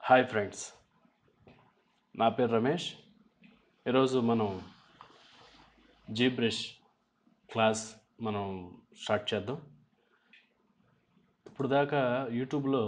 hi friends నా పేరు రమేష్ ఈరోజు మనం జీ బ్రష్ క్లాస్ మనం స్టార్ట్ చేద్దాం ఇప్పుడు దాకా యూట్యూబ్లో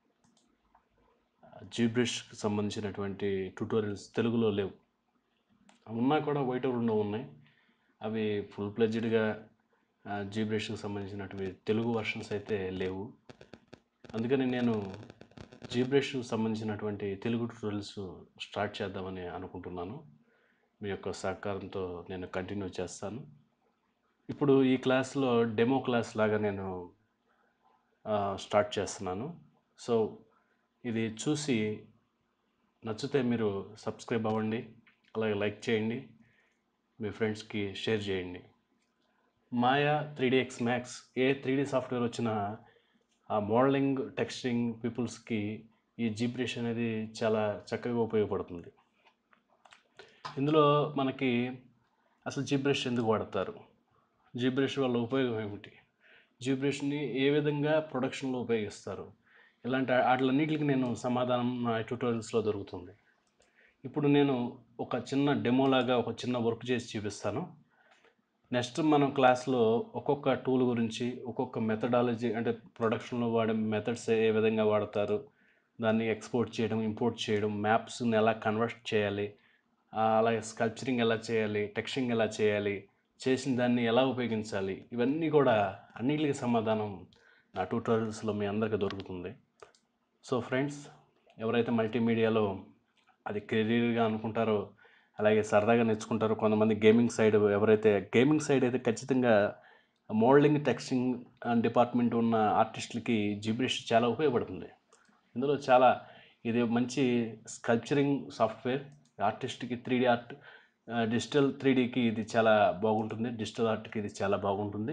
జీ బ్రష్కి సంబంధించినటువంటి ట్యూటోరియల్స్ తెలుగులో లేవు ఉన్నా కూడా వైట్ రెండు ఉన్నాయి అవి ఫుల్ ప్లెజ్డ్గా జీ బ్రష్కి సంబంధించినటువంటి తెలుగు వర్షన్స్ అయితే లేవు అందుకని నేను జీ బ్రష్కి సంబంధించినటువంటి తెలుగు ట్యూటోరియల్స్ స్టార్ట్ చేద్దామని అనుకుంటున్నాను మీ యొక్క సహకారంతో నేను కంటిన్యూ చేస్తాను ఇప్పుడు ఈ క్లాస్లో డెమో క్లాస్ లాగా నేను ఆ, స్టార్ట్ చేస్తున్నాను సో ఇది చూసి నచ్చితే మీరు సబ్స్క్రైబ్ అవ్వండి అలాగే లైక్ చేయండి మీ ఫ్రెండ్స్కి షేర్ చేయండి Maya three D X max ఏ త్రీ డి సాఫ్ట్వేర్ వచ్చినా ఆ మోడలింగ్ టెక్స్టింగ్ పీపుల్స్కి ఈ జీబ్రిష్ అనేది చాలా చక్కగా ఉపయోగపడుతుంది ఇందులో మనకి అసలు జీబ్రష్ ఎందుకు వాడతారు జీబ్రష్ వల్ల ఉపయోగం ఏమిటి జీబ్రష్ని ఏ విధంగా ప్రొడక్షన్లో ఉపయోగిస్తారు ఇలాంటి వాటిలన్నిటికి నేను సమాధానం నా ట్యూటోరియల్స్లో దొరుకుతుంది ఇప్పుడు నేను ఒక చిన్న డెమో లాగా ఒక చిన్న వర్క్ చేసి చూపిస్తాను నెక్స్ట్ మనం క్లాస్లో ఒక్కొక్క టూల్ గురించి ఒక్కొక్క మెథడాలజీ అంటే ప్రొడక్షన్లో వాడే మెథడ్స్ ఏ విధంగా వాడతారు దాన్ని ఎక్స్పోర్ట్ చేయడం ఇంపోర్ట్ చేయడం మ్యాప్స్ని ఎలా కన్వర్ట్ చేయాలి ఆ, అలాగే స్కల్ప్చరింగ్ ఎలా చేయాలి టెక్స్టింగ్ ఎలా చేయాలి చేసిన దాన్ని ఎలా ఉపయోగించాలి ఇవన్నీ కూడా అన్నిటికీ సమాధానం నా ట్యూటోరియల్స్లో మీ అందరికీ దొరుకుతుంది సో ఫ్రెండ్స్ ఎవరైతే మల్టీమీడియాలో అది కెరీర్గా అనుకుంటారో అలాగే సరదాగా నేర్చుకుంటారో కొంతమంది గేమింగ్ సైడ్ ఎవరైతే గేమింగ్ సైడ్ అయితే ఖచ్చితంగా మోడలింగ్ టెక్స్టింగ్ డిపార్ట్మెంట్ ఉన్న ఆర్టిస్టులకి జిబ్రిష్ చాలా ఉపయోగపడుతుంది ఇందులో చాలా ఇది మంచి స్కల్ప్చరింగ్ సాఫ్ట్వేర్ ఆర్టిస్ట్కి three D art digital three డికి ఇది చాలా బాగుంటుంది డిజిటల్ ఆర్ట్కి ఇది చాలా బాగుంటుంది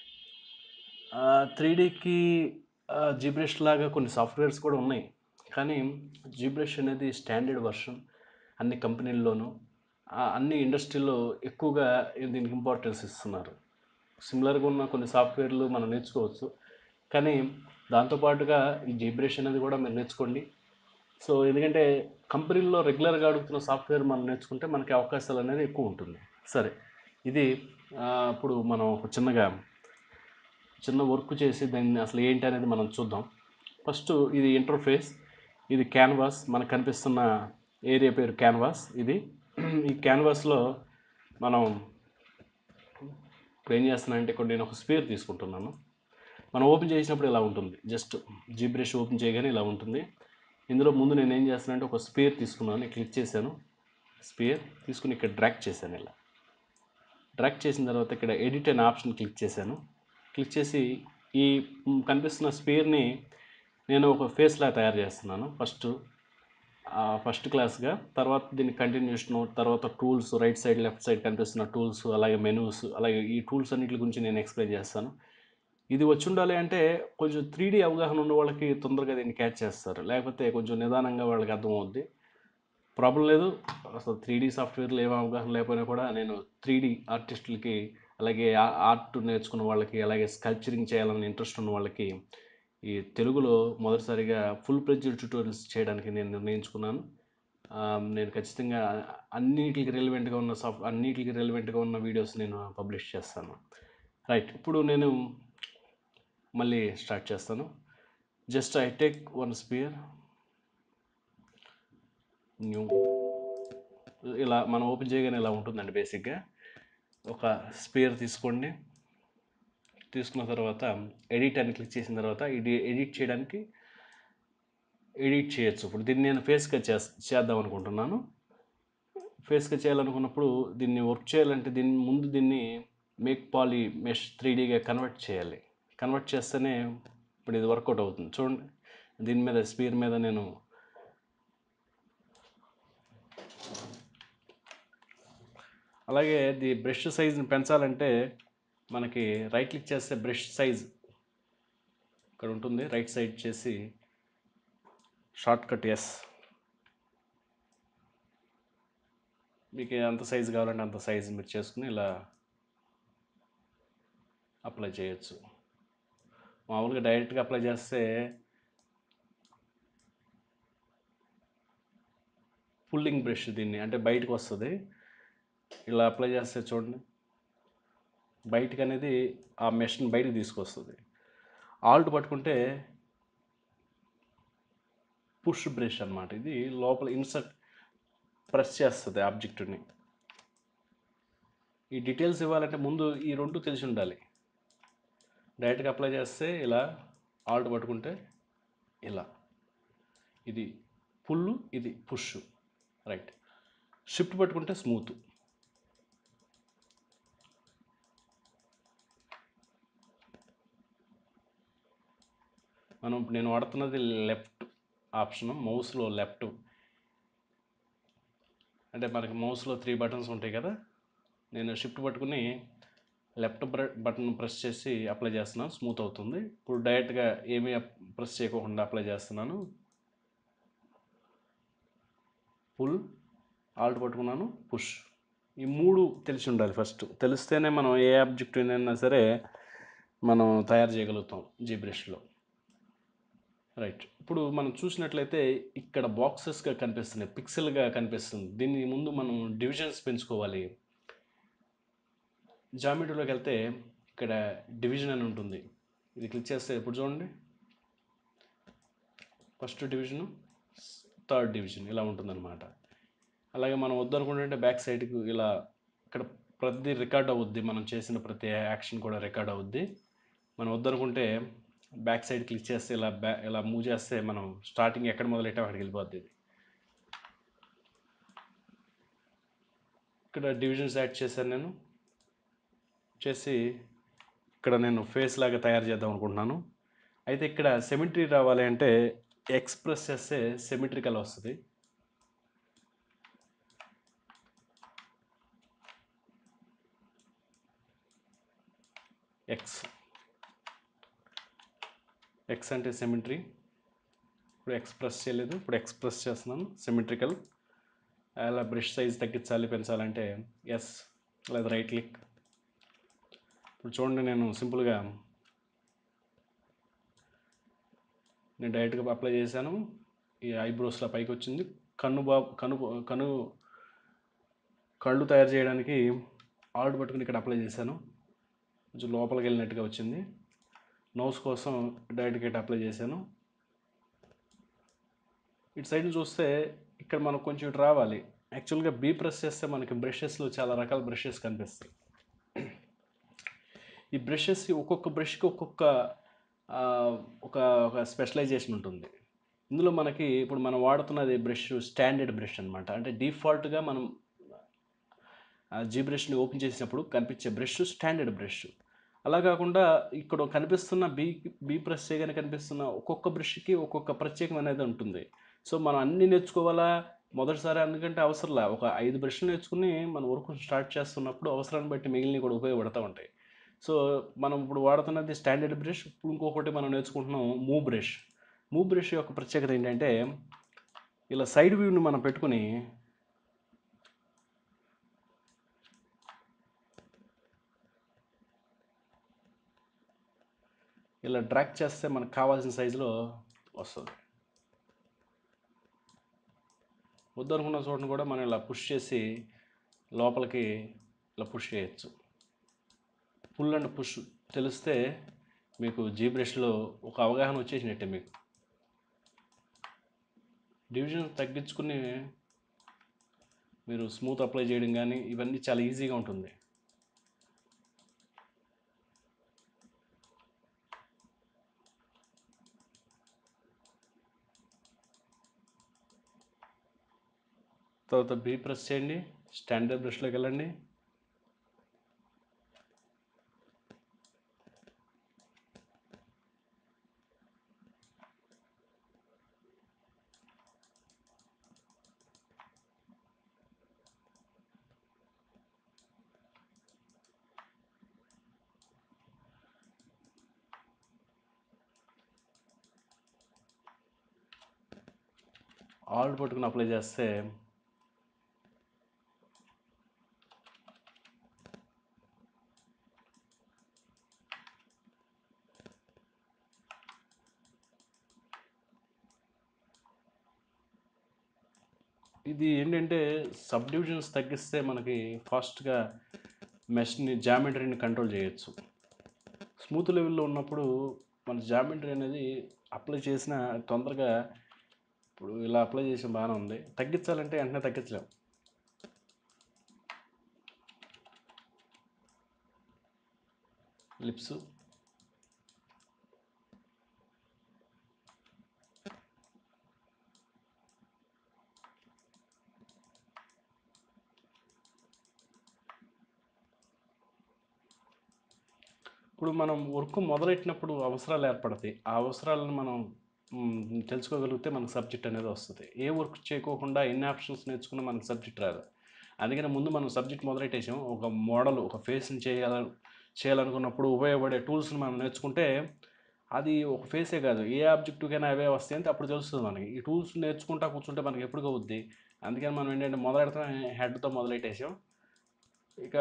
త్రీ డీకి జీబ్రష్ లాగా కొన్ని సాఫ్ట్వేర్స్ కూడా ఉన్నాయి కానీ జీబ్రష్ అనేది స్టాండర్డ్ వర్షన్ అన్ని కంపెనీల్లోనూ ఆ, అన్ని ఇండస్ట్రీలో ఎక్కువగా దీనికి ఇంపార్టెన్స్ ఇస్తున్నారు సిమిలర్గా ఉన్న కొన్ని సాఫ్ట్వేర్లు మనం నేర్చుకోవచ్చు కానీ దాంతోపాటుగా ఈ జీబ్రష్ అనేది కూడా మీరు నేర్చుకోండి సో ఎందుకంటే కంపెనీల్లో రెగ్యులర్గా అడుగుతున్న సాఫ్ట్వేర్ మనం నేర్చుకుంటే మనకి అవకాశాలు అనేది ఎక్కువ ఉంటుంది సరే ఇది ఆ, ఇప్పుడు మనం ఒక చిన్నగా చిన్న వర్క్ చేసి దాన్ని అసలు ఏంటి అనేది మనం చూద్దాం ఫస్ట్ ఇది ఇంటర్ఫేస్ ఇది క్యాన్వాస్ మనకు కనిపిస్తున్న ఏరియా పేరు క్యాన్వాస్ ఇది ఈ క్యాన్వాస్లో మనం ఇప్పుడు ఏం చేస్తున్నానంటే ఇక్కడ నేను ఒక స్పేర్ తీసుకుంటున్నాను మనం ఓపెన్ చేసినప్పుడు ఇలా ఉంటుంది జస్ట్ జీ బ్రష్ ఓపెన్ చేయగానే ఇలా ఉంటుంది ఇందులో ముందు నేను ఏం చేస్తున్నానంటే ఒక స్పేర్ తీసుకున్నాను క్లిక్ చేశాను స్పేర్ తీసుకుని ఇక్కడ డ్రాక్ చేశాను ఇలా డ్రాక్ చేసిన తర్వాత ఇక్కడ ఎడిట్ అనే ఆప్షన్ క్లిక్ చేశాను క్లిక్ చేసి ఈ మ్, కనిపిస్తున్న స్పేర్ని నేను ఒక ఫేస్లా తయారు చేస్తున్నాను ఫస్ట్ ఫస్ట్ క్లాస్గా తర్వాత దీని కంటిన్యూషన్ తర్వాత tools right side left side కనిపిస్తున్న టూల్స్ అలాగే మెనూస్ అలాగే ఈ టూల్స్ అన్నిటి గురించి నేను ఎక్స్ప్లెయిన్ చేస్తాను ఇది వచ్చి ఉండాలి అంటే కొంచెం త్రీ డీ అవగాహన ఉన్న వాళ్ళకి తొందరగా దీన్ని క్యాచ్ చేస్తారు లేకపోతే కొంచెం నిదానంగా వాళ్ళకి అర్థమవుద్ది ప్రాబ్లం లేదు అసలు త్రీ డీ సాఫ్ట్వేర్లు ఏం అవగాహన లేకపోయినా కూడా నేను త్రీ డీ ఆర్టిస్టులకి అలాగే ఆ- ఆర్ట్ నేర్చుకున్న వాళ్ళకి అలాగే స్కల్ప్చరింగ్ చేయాలని ఇంట్రెస్ట్ ఉన్న వాళ్ళకి ఈ తెలుగులో మొదటిసారిగా ఫుల్ ప్రెజ్డ్ ట్యూటోరియల్స్ చేయడానికి నేను నిర్ణయించుకున్నాను ఆ, నేను ఖచ్చితంగా అన్నిటికి రెలివెంట్గా ఉన్న సాఫ్ట్ అన్నిటికి రెలివెంట్గా ఉన్న వీడియోస్ నేను పబ్లిష్ చేస్తాను రైట్ ఇప్పుడు నేను మళ్ళీ స్టార్ట్ చేస్తాను just I take one sphere new ఇలా మనం ఓపెన్ చేయగానే ఇలా ఉంటుందండి బేసిక్గా ఒక స్పియర్ తీసుకోండి తీసుకున్న తర్వాత ఎడిట్ అని క్లిక్ చేసిన తర్వాత ఇది ఎడిట్ చేయడానికి ఎడిట్ చేయొచ్చు ఇప్పుడు దీన్ని నేను ఫేస్గా చే చేద్దాం అనుకుంటున్నాను ఫేస్గా చేయాలనుకున్నప్పుడు దీన్ని వర్క్ చేయాలంటే దీని ముందు దీన్ని మేక్ పాలీ మెష్ త్రీ డీగా కన్వర్ట్ చేయాలి కన్వర్ట్ చేస్తేనే ఇప్పుడు ఇది వర్కౌట్ అవుతుంది చూడండి దీని మీద స్పీర్ మీద నేను అలాగే ది బ్రష్ సైజ్ని పెంచాలంటే మనకి రైట్ క్లిక్ చేస్తే బ్రష్ సైజ్ ఇక్కడ ఉంటుంది రైట్ సైడ్ చేసి షార్ట్ కట్ ఎస్ మీకు ఎంత సైజు కావాలంటే అంత సైజు మీరు చేసుకుని ఇలా అప్లై చేయొచ్చు మామూలుగా డైరెక్ట్గా అప్లై చేస్తే పుల్లింగ్ బ్రష్ దీన్ని అంటే బయటకు వస్తుంది ఇలా అప్లై చేస్తే చూడండి బయటకు అనేది ఆ మెషిన్ బయటకు తీసుకొస్తుంది ఆల్ట్ పట్టుకుంటే పుష్ బ్రష్ అన్నమాట ఇది లోపల ఇన్సర్ట్ ప్రెస్ చేస్తుంది ఆబ్జెక్ట్ని ఈ డీటెయిల్స్ ఇవ్వాలంటే ముందు ఈ రెండు తెలిసి ఉండాలి డైరెక్ట్గా అప్లై చేస్తే ఇలా ఆల్ట్ పట్టుకుంటే ఇలా ఇది పుల్ ఇది పుష్ రైట్ షిఫ్ట్ పట్టుకుంటే స్మూత్ మనం నేను వాడుతున్నది లెఫ్ట్ ఆప్షన్ మౌస్లో లెఫ్ట్ అంటే మనకి మౌస్లో త్రీ బటన్స్ ఉంటాయి కదా నేను షిఫ్ట్ పట్టుకుని లెఫ్ట్ బటన్ ప్రెస్ చేసి అప్లై చేస్తున్నాను స్మూత్ అవుతుంది ఇప్పుడు డైరెక్ట్గా ఏమీ ప్రెస్ చేయకుండా అప్లై చేస్తున్నాను పుల్ ఆల్ట్ పట్టుకున్నాను పుష్ ఈ మూడు తెలిసి ఉండాలి ఫస్ట్ తెలిస్తేనే మనం ఏ ఆబ్జెక్ట్ అయినా సరే మనం తయారు చేయగలుగుతాం జీ బ్రష్లో రైట్ ఇప్పుడు మనం చూసినట్లయితే ఇక్కడ బాక్సెస్గా కనిపిస్తున్నాయి పిక్సెల్గా కనిపిస్తుంది దీన్ని ముందు మనం డివిజన్స్ పెంచుకోవాలి జామెట్రీలోకి వెళ్తే ఇక్కడ డివిజన్ అని ఉంటుంది ఇది క్లిక్ చేస్తే ఇప్పుడు చూడండి ఫస్ట్ డివిజను థర్డ్ డివిజన్ ఇలా ఉంటుందన్నమాట అలాగే మనం వద్దనుకుంటుంటే బ్యాక్ సైడ్కి ఇలా ఇక్కడ ప్రతి రికార్డ్ అవుద్ది మనం చేసిన ప్రతి యాక్షన్ కూడా రికార్డ్ అవుద్ది మనం వద్దనుకుంటే బ్యాక్ సైడ్ క్లిక్ చేస్తే ఇలా బ్యా ఇలా మూవ్ చేస్తే మనం స్టార్టింగ్ ఎక్కడ మొదలెట్టాం అక్కడికి వెళ్ళిపోద్ది ఇది ఇక్కడ డివిజన్స్ యాడ్ చేశాను నేను చేసి ఇక్కడ నేను ఫేస్ లాగా తయారు చేద్దాం అనుకుంటున్నాను అయితే ఇక్కడ సెమిట్రీ రావాలి అంటే ఎక్స్ప్రెస్ చేస్తే సెమిట్రికల్ వస్తుంది ఎక్స్ ఎక్స్ అంటే సెమిట్రీ ఇప్పుడు ఎక్స్ప్రెస్ చేయలేదు ఇప్పుడు ఎక్స్ప్రెస్ చేస్తున్నాను సిమెట్రికల్ అలా బ్రష్ సైజ్ తగ్గించాలి పెంచాలంటే ఎస్ లేదా రైట్ క్లిక్ ఇప్పుడు చూడండి నేను సింపుల్గా నేను డైరెక్ట్గా అప్లై చేశాను ఈ ఐబ్రోస్లో పైకి వచ్చింది కన్ను బా కను కను కళ్ళు తయారు చేయడానికి ఆల్ట్ పట్టుకుని ఇక్కడ అప్లై చేశాను కొంచెం లోపలికి వెళ్ళినట్టుగా వచ్చింది నోస్ కోసం డైరెక్ట్గా ఇటు అప్లై చేశాను ఇటు సైడ్ చూస్తే ఇక్కడ మనకు కొంచెం ఇటు రావాలి యాక్చువల్గా బీ ప్రెస్ చేస్తే మనకి బ్రషెస్లో చాలా రకాల బ్రషెస్ కనిపిస్తాయి ఈ బ్రషెస్ ఒక్కొక్క బ్రష్కి ఒక్కొక్క ఆ, ఒక ఒక స్పెషలైజేషన్ ఉంటుంది ఇందులో మనకి ఇప్పుడు మనం వాడుతున్నది బ్రష్ స్టాండర్డ్ బ్రష్ అనమాట అంటే డిఫాల్ట్గా మనం జీ బ్రష్ని ఓపెన్ చేసినప్పుడు కనిపించే బ్రష్ స్టాండర్డ్ బ్రష్ అలా కాకుండా ఇక్కడ కనిపిస్తున్న బీ బీ ప్రెస్ చేయగానే కనిపిస్తున్న ఒక్కొక్క బ్రష్కి ఒక్కొక్క ప్రత్యేకం అనేది ఉంటుంది సో మనం అన్నీ నేర్చుకోవాలా మొదటిసారి ఎందుకంటే అవసరంలా ఒక ఐదు బ్రష్లు నేర్చుకుని మనం వర్క్ స్టార్ట్ చేస్తున్నప్పుడు అవసరాన్ని బట్టి మిగిలినవి కూడా ఉపయోగపడుతూ ఉంటాయి సో మనం ఇప్పుడు వాడుతున్నది స్టాండర్డ్ బ్రష్ ఇప్పుడు ఇంకొకటి మనం నేర్చుకుంటున్నాం మూవ్ బ్రష్ మూవ్ బ్రష్ యొక్క ప్రత్యేకత ఏంటంటే ఇలా సైడ్ వ్యూని మనం పెట్టుకుని ఇలా డ్రాక్ చేస్తే మనకు కావాల్సిన సైజులో వస్తుంది వద్దనుకున్న చోటను కూడా మనం ఇలా పుష్ చేసి లోపలికి ఇలా పుష్ చేయొచ్చు పుల్ అండ్ పుష్ తెలిస్తే మీకు జీ బ్రష్లో ఒక అవగాహన వచ్చేసినట్టే మీకు డివిజన్ తగ్గించుకుని మీరు స్మూత్ అప్లై చేయడం కానీ ఇవన్నీ చాలా ఈజీగా ఉంటుంది తర్వాత బీ ప్రెస్ చేయండి స్టాండర్డ్ బ్రష్లోకి వెళ్ళండి ఆల్ట్ పట్టుకుని అప్లై చేస్తే ఇది ఏంటంటే సబ్ డివిజన్స్ తగ్గిస్తే మనకి ఫాస్ట్గా మెష్ని జామెట్రీని కంట్రోల్ చేయొచ్చు స్మూత్ లెవెల్లో ఉన్నప్పుడు మన జామెట్రీ అనేది అప్లై చేసిన తొందరగా ఇప్పుడు ఇలా అప్లై చేసిన బాగానే ఉంది తగ్గించాలంటే వెంటనే తగ్గించలేం లిప్స్ ఇప్పుడు మనం వర్క్ మొదలెట్టినప్పుడు అవసరాలు ఏర్పడతాయి ఆ అవసరాలను మనం మ్, తెలుసుకోగలిగితే మనకు సబ్జెక్ట్ అనేది వస్తుంది ఏ వర్క్ చేయకోకుండా ఎన్ని ఆప్షన్స్ నేర్చుకున్నా మనకు సబ్జెక్ట్ రాదు అందుకని ముందు మనం సబ్జెక్ట్ మొదలెట్టేసాం ఒక మోడల్ ఒక ఫేస్ని చేయాల చేయాలనుకున్నప్పుడు ఉపయోగపడే టూల్స్ని మనం నేర్చుకుంటే అది ఒక ఫేసే కాదు ఏ ఆబ్జెక్టివ్కైనా అవే వస్తాయి అంటే అప్పుడు తెలుస్తుంది మనకి ఈ టూల్స్ నేర్చుకుంటా కూర్చుంటే మనకి ఎప్పుడు అవుద్ది అందుకని మనం ఏంటంటే మొదలెడతాం హెడ్తో మొదలెట్టేసాం ఇక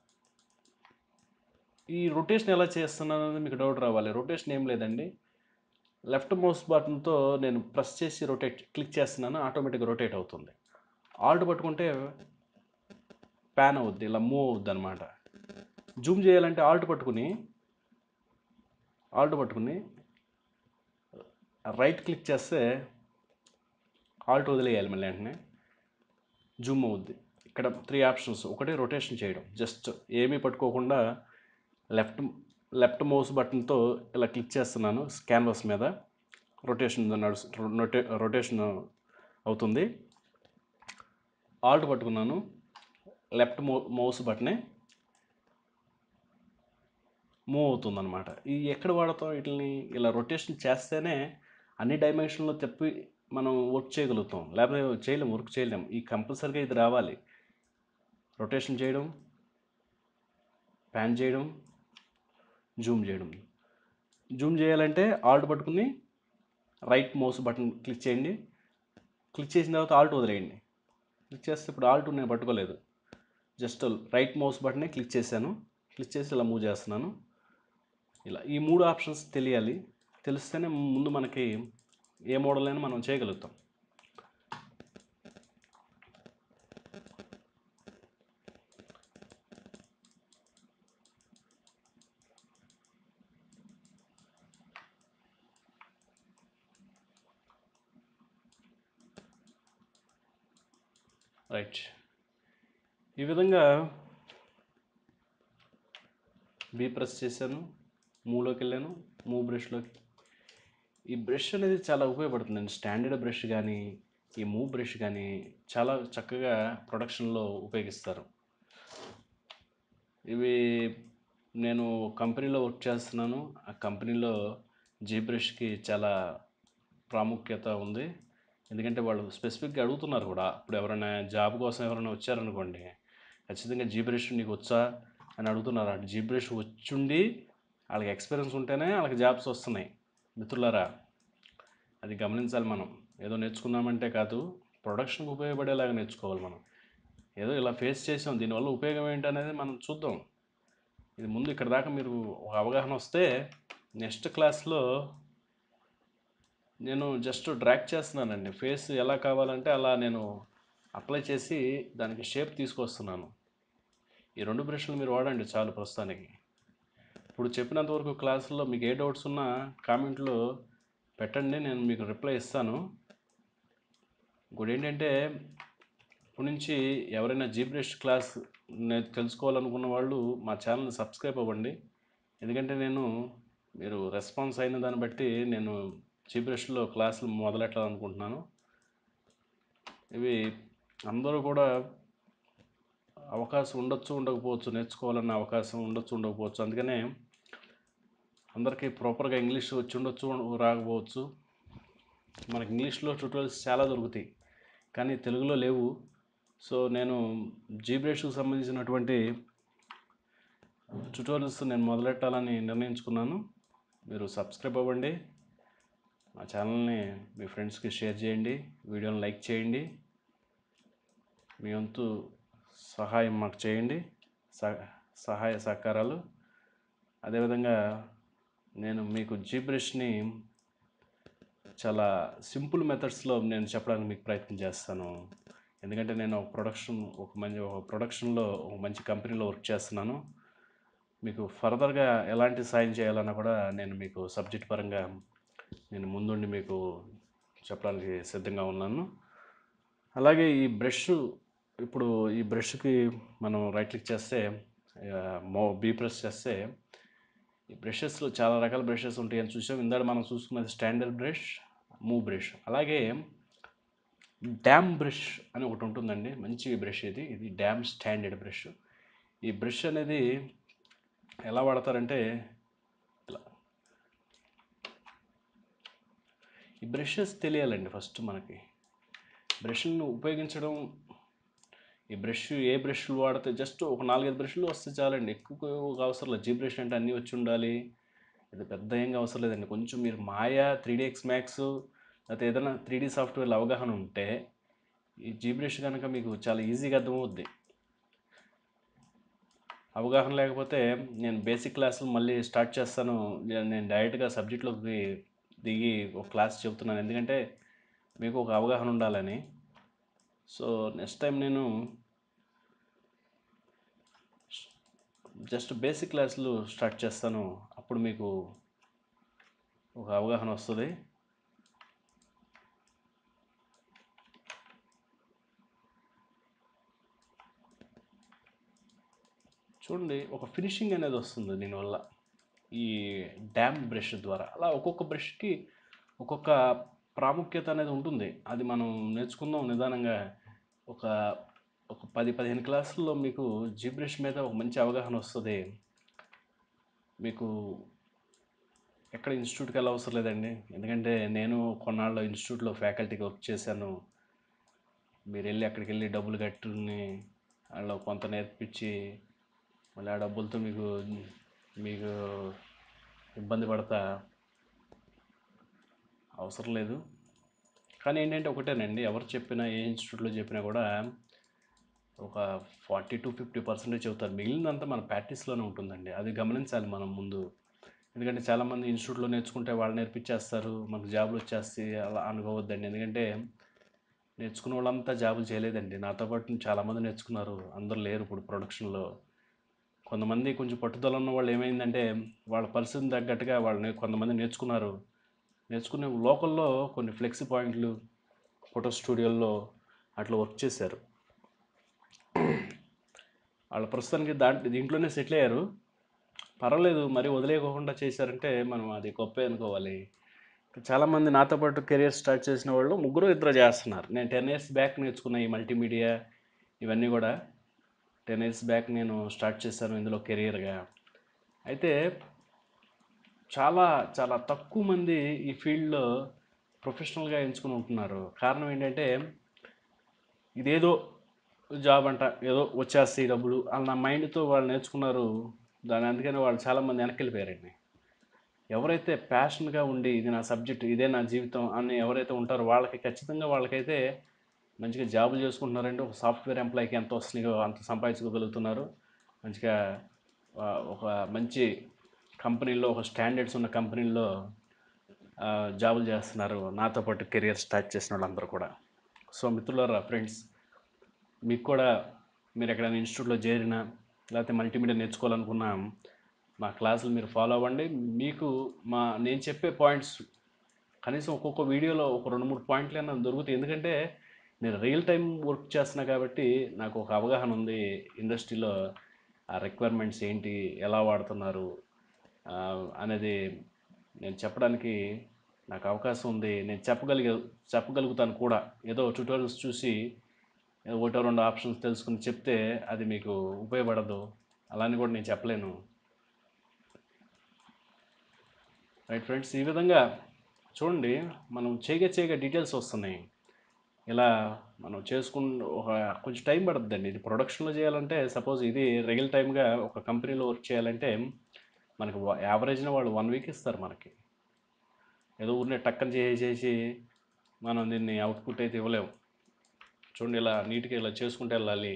ఈ రొటేషన్ ఎలా చేస్తున్నాను అనేది మీకు డౌట్ రావాలి రొటేషన్ ఏం లేదండి లెఫ్ట్ మౌస్ బటన్తో నేను ప్రెస్ చేసి రొటేట్ క్లిక్ చేస్తున్నాను ఆటోమేటిక్గా రొటేట్ అవుతుంది ఆల్ట్ పట్టుకుంటే ప్యాన్ అవుద్ది ఇలా మూవ్ అవుద్ది అనమాట జూమ్ చేయాలంటే ఆల్ట్ పట్టుకుని ఆల్ట్ పట్టుకుని రైట్ క్లిక్ చేస్తే ఆల్ట్ వదిలేయాలి మళ్ళీ వెంటనే జూమ్ అవుద్ది ఇక్కడ త్రీ ఆప్షన్స్ ఒకటి రొటేషన్ చేయడం జస్ట్ ఏమీ పట్టుకోకుండా లెఫ్ట్ లెఫ్ట్ మౌస్ బటన్తో ఇలా క్లిక్ చేస్తున్నాను క్యాన్వాస్ మీద రొటేషన్ నడుసు రొటే రొటేషన్ అవుతుంది ఆల్ట్ పట్టుకున్నాను లెఫ్ట్ మౌ మౌస్ బటనే మూవ్ అవుతుంది అనమాట ఈ ఎక్కడ వాడతాం వీటిని ఇలా రొటేషన్ చేస్తేనే అన్ని డైమెన్షన్లో తిప్పి మనం వర్క్ చేయగలుగుతాం లేకపోతే చేయలేం వర్క్ చేయలేం ఈ కంపల్సరీగా ఇది రావాలి రొటేషన్ చేయడం ప్యాన్ చేయడం జూమ్ చేయడం జూమ్ చేయాలంటే ఆల్ట్ పట్టుకుని రైట్ మౌస్ బటన్ క్లిక్ చేయండి క్లిక్ చేసిన తర్వాత ఆల్ట్ వదిలేయండి క్లిక్ చేస్తే ఇప్పుడు ఆల్ట్ నేను పట్టుకోలేదు జస్ట్ రైట్ మౌస్ బటనే క్లిక్ చేశాను క్లిక్ చేసి ఇలా మూవ్ చేస్తున్నాను ఇలా ఈ మూడు ఆప్షన్స్ తెలియాలి తెలిస్తేనే ముందు మనకి ఏ మోడల్ అయినా మనం చేయగలుగుతాం రైట్ ఈ విధంగా బీ ప్రెస్ చేశాను మూవ్లోకి వెళ్ళాను మూవ్ బ్రష్లోకి ఈ బ్రష్ అనేది చాలా ఉపయోగపడుతుందండి స్టాండర్డ్ బ్రష్ కానీ ఈ మూవ్ బ్రష్ కానీ చాలా చక్కగా ప్రొడక్షన్లో ఉపయోగిస్తారు ఇవి నేను కంపెనీలో వర్క్ చేస్తున్నాను ఆ కంపెనీలో జీ బ్రష్కి చాలా ప్రాముఖ్యత ఉంది ఎందుకంటే వాళ్ళు స్పెసిఫిక్గా అడుగుతున్నారు కూడా ఇప్పుడు ఎవరైనా జాబ్ కోసం ఎవరైనా వచ్చారనుకోండి ఖచ్చితంగా జీ బ్రష్ నీకు వచ్చా అని అడుగుతున్నారు అంటే జీ బ్రష్ వచ్చుండి వాళ్ళకి ఎక్స్పీరియన్స్ ఉంటేనే వాళ్ళకి జాబ్స్ వస్తున్నాయి మిత్రులారా అది గమనించాలి మనం ఏదో నేర్చుకున్నామంటే కాదు ప్రొడక్షన్కి ఉపయోగపడేలాగా నేర్చుకోవాలి మనం ఏదో ఇలా ఫేస్ చేసాం దీనివల్ల ఉపయోగం ఏంటనేది మనం చూద్దాం ఇది ముందు ఇక్కడ దాకా మీరు ఒక అవగాహన వస్తే నెక్స్ట్ క్లాస్లో నేను జస్ట్ డ్రాక్ చేస్తున్నానండి ఫేస్ ఎలా కావాలంటే అలా నేను అప్లై చేసి దానికి షేప్ తీసుకొస్తున్నాను ఈ రెండు బ్రష్లు మీరు వాడండి చాలు ప్రస్తుతానికి ఇప్పుడు చెప్పినంత వరకు క్లాసుల్లో మీకు ఏ డౌట్స్ ఉన్నా కామెంట్లో పెట్టండి నేను మీకు రిప్లై ఇస్తాను ఇంకోటి ఏంటంటే ఇప్పుడు నుంచి ఎవరైనా జీ బ్రష్ క్లాస్ నేను తెలుసుకోవాలనుకున్న వాళ్ళు మా ఛానల్ని సబ్స్క్రైబ్ అవ్వండి ఎందుకంటే నేను మీరు రెస్పాన్స్ అయిన దాన్ని బట్టి నేను జీ బ్రష్లో క్లాసులు మొదలెట్టాలనుకుంటున్నాను ఇవి అందరూ కూడా అవకాశం ఉండొచ్చు ఉండకపోవచ్చు నేర్చుకోవాలన్న అవకాశం ఉండొచ్చు ఉండకపోవచ్చు అందుకనే అందరికీ ప్రాపర్గా ఇంగ్లీష్ వచ్చి ఉండొచ్చు రాకపోవచ్చు మనకి ఇంగ్లీష్లో ట్యూటోరియల్స్ చాలా దొరుకుతాయి కానీ తెలుగులో లేవు సో నేను జీబ్రేష్కి సంబంధించినటువంటి ట్యూటోరియల్స్ నేను మొదలెట్టాలని నిర్ణయించుకున్నాను మీరు సబ్స్క్రైబ్ అవ్వండి మా ఛానల్ని మీ ఫ్రెండ్స్కి షేర్ చేయండి వీడియోని లైక్ చేయండి మీ వంతు సహాయం మాకు చేయండి సహ- సహాయ సహకారాలు అదేవిధంగా నేను మీకు జీబ్రష్ని చాలా సింపుల్ మెథడ్స్లో నేను చెప్పడానికి మీకు ప్రయత్నం చేస్తాను ఎందుకంటే నేను ఒక ప్రొడక్షన్ ఒక మంచి ఒక ప్రొడక్షన్లో ఒక మంచి కంపెనీలో వర్క్ చేస్తున్నాను మీకు ఫర్దర్గా ఎలాంటి సాయం చేయాలన్నా కూడా నేను మీకు సబ్జెక్ట్ పరంగా నేను ముందుండి మీకు చెప్పడానికి సిద్ధంగా ఉన్నాను అలాగే ఈ బ్రష్ ఇప్పుడు ఈ బ్రష్కి మనం రైట్ క్లిక్ చేస్తే ఆ, మో బీ ప్రెస్ చేస్తే ఈ బ్రషెస్లో చాలా రకాల బ్రషెస్ ఉంటాయని చూసాం ఇందాక మనం చూసుకున్నది స్టాండర్డ్ బ్రష్ మూవ్ బ్రష్ అలాగే డ్యామ్ బ్రష్ అని ఒకటి ఉంటుందండి మంచి బ్రష్ ఇది ఇది డ్యామ్ స్టాండర్డ్ బ్రష్ ఈ బ్రష్ అనేది ఎలా వాడతారంటే ఇలా ఈ బ్రషెస్ తెలియాలండి ఫస్ట్ మనకి బ్రష్ను ఉపయోగించడం ఈ బ్రష్ ఏ బ్రష్లు వాడితే జస్ట్ ఒక నాలుగైదు బ్రష్లు వస్తే చాలండి ఎక్కువ అవసరం లేదు జీ బ్రష్ అంటే అన్నీ వచ్చి ఉండాలి ఇది పెద్ద ఏంగా అవసరం లేదండి కొంచెం మీరు Maya three D X max లేకపోతే ఏదైనా త్రీ డీ సాఫ్ట్వేర్లో అవగాహన ఉంటే ఈ జీ బ్రష్ కనుక మీకు చాలా ఈజీగా అర్థమవుద్ది అవగాహన లేకపోతే నేను బేసిక్ క్లాసులు మళ్ళీ స్టార్ట్ చేస్తాను నేను నేను డైరెక్ట్గా సబ్జెక్ట్లోకి దిగి ఒక క్లాస్ చెప్తున్నాను ఎందుకంటే మీకు ఒక అవగాహన ఉండాలని సో నెక్స్ట్ టైం నేను జస్ట్ బేసిక్ క్లాసులు స్టార్ట్ చేస్తాను అప్పుడు మీకు ఒక అవగాహన వస్తుంది చూడండి ఒక ఫినిషింగ్ అనేది వస్తుంది దీనివల్ల ఈ డ్యామ్ బ్రష్ ద్వారా అలా ఒక్కొక్క బ్రష్కి ఒక్కొక్క ప్రాముఖ్యత అనేది ఉంటుంది అది మనం నేర్చుకుందాం నిదానంగా ఒక ఒక పది పదిహేను క్లాసుల్లో మీకు జీ బ్రష్ మీద ఒక మంచి అవగాహన వస్తుంది మీకు ఎక్కడ ఇన్స్టిట్యూట్కి వెళ్ళ అవసరం లేదండి ఎందుకంటే నేను కొన్నాళ్ళు ఇన్స్టిట్యూట్లో ఫ్యాకల్టీకి వర్క్ చేశాను మీరు వెళ్ళి అక్కడికి వెళ్ళి డబ్బులు కట్టుని వాళ్ళు కొంత నేర్పించి మళ్ళీ ఆ డబ్బులతో మీకు మీకు ఇబ్బంది పడతా అవసరం లేదు కానీ ఏంటంటే ఒకటేనండి ఎవరు చెప్పినా ఏ ఇన్స్టిట్యూట్లో చెప్పినా కూడా ఒక ఫార్టీ టు ఫిఫ్టీ పర్సెంటేజ్ చెబుతారు మిగిలినంతా మన ప్రాక్టీస్లోనే ఉంటుందండి అది గమనించాలి మనం ముందు ఎందుకంటే చాలామంది ఇన్స్టిట్యూట్లో నేర్చుకుంటే వాళ్ళు నేర్పించేస్తారు మనకు జాబులు వచ్చేస్తాయి అలా అనుకోవద్దండి ఎందుకంటే నేర్చుకున్న వాళ్ళంతా జాబులు చేయలేదండి నాతో పాటు చాలామంది నేర్చుకున్నారు అందరూ లేరు ఇప్పుడు ప్రొడక్షన్లో కొంతమంది కొంచెం పట్టుదల ఉన్న వాళ్ళు ఏమైందంటే వాళ్ళ పరిస్థితిని తగ్గట్టుగా వాళ్ళు నే- కొంతమంది నేర్చుకున్నారు నేర్చుకునే లోకల్లో కొన్ని ఫ్లెక్సీ పాయింట్లు ఫోటో స్టూడియోల్లో అట్లా వర్క్ చేశారు వాళ్ళ ప్రస్తుతానికి దాంట్లో దీంట్లోనే సెటిల్ అయ్యారు పర్వాలేదు మరి వదిలేయకోకుండా చేశారంటే మనం అది గొప్పే అనుకోవాలి చాలామంది నాతో పాటు కెరియర్ స్టార్ట్ చేసిన వాళ్ళు ముగ్గురు ఇద్దరు చేస్తున్నారు నేను టెన్ ఇయర్స్ బ్యాక్ నేర్చుకున్న ఈ మల్టీమీడియా ఇవన్నీ కూడా టెన్ ఇయర్స్ బ్యాక్ నేను స్టార్ట్ చేశాను ఇందులో కెరియర్గా అయితే చాలా చాలా తక్కువ మంది ఈ ఫీల్డ్లో ప్రొఫెషనల్గా ఎంచుకుని ఉంటున్నారు కారణం ఏంటంటే ఇదేదో జాబ్ అంట ఏదో వచ్చేస్తాయి డబ్బులు వాళ్ళ నా మైండ్తో వాళ్ళు నేర్చుకున్నారు దాని అందుకని వాళ్ళు చాలామంది వెనక్కి వెళ్ళిపోయారండి ఎవరైతే ప్యాషన్గా ఉండి ఇది నా సబ్జెక్ట్ ఇదే నా జీవితం అని ఎవరైతే ఉంటారో వాళ్ళకి ఖచ్చితంగా వాళ్ళకైతే మంచిగా జాబులు చేసుకుంటున్నారంటే ఒక సాఫ్ట్వేర్ ఎంప్లాయీకి ఎంత వస్తున్నాయో అంత సంపాదించుకోగలుగుతున్నారు మంచిగా ఆ, ఒక మంచి కంపెనీలో ఒక స్టాండర్డ్స్ ఉన్న కంపెనీల్లో ఆ, జాబులు చేస్తున్నారు నాతో పాటు కెరియర్ స్టార్ట్ చేసిన వాళ్ళందరూ కూడా సో మిత్రులారా ఫ్రెండ్స్ మీకు కూడా మీరు ఎక్కడైనా ఇన్స్టిట్యూట్లో చేరినా లేకపోతే మల్టీమీడియా నేర్చుకోవాలనుకున్నా మా క్లాసులు మీరు ఫాలో అవ్వండి మీకు మా నేను చెప్పే పాయింట్స్ కనీసం ఒక్కొక్క వీడియోలో ఒక రెండు మూడు పాయింట్లు అయినా దొరుకుతాయి ఎందుకంటే నేను రియల్ టైం వర్క్ చేస్తున్నా కాబట్టి నాకు ఒక అవగాహన ఉంది ఇండస్ట్రీలో ఆ రిక్వైర్మెంట్స్ ఏంటి ఎలా వాడుతున్నారు ఆ, అనేది నేను చెప్పడానికి నాకు అవకాశం ఉంది నేను చెప్పగలిగే చెప్పగలుగుతాను కూడా ఏదో ట్యూటోరియల్స్ చూసి ఏదో ఒకటో రెండు ఆప్షన్స్ తెలుసుకుని చెప్తే అది మీకు ఉపయోగపడదు అలాని కూడా నేను చెప్పలేను రైట్ ఫ్రెండ్స్ ఈ విధంగా చూడండి మనం చేయగా చేయగా డీటెయిల్స్ వస్తున్నాయి ఇలా మనం చేసుకున్న ఒక కొంచెం టైం పడుతుందండి ఇది ప్రొడక్షన్లో చేయాలంటే సపోజ్ ఇది రియల్ టైమ్గా ఒక కంపెనీలో వర్క్ చేయాలంటే మనకు యావరేజ్న వాళ్ళు వన్ వీక్ ఇస్తారు మనకి ఏదో ఊరినే టక్కన చేసేసి మనం దీన్ని అవుట్పుట్ అయితే ఇవ్వలేము చూడండి ఇలా నీట్గా ఇలా చేసుకుంటూ వెళ్ళాలి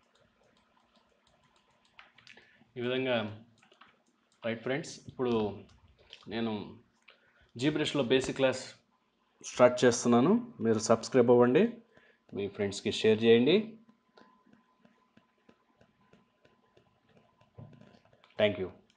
ఈ విధంగా రైట్ ఫ్రెండ్స్ ఇప్పుడు నేను జీబ్రష్లో బేసిక్ క్లాస్ స్టార్ట్ చేస్తున్నాను మీరు సబ్స్క్రైబ్ అవ్వండి మీ ఫ్రెండ్స్కి షేర్ చేయండి థ్యాంక్ యూ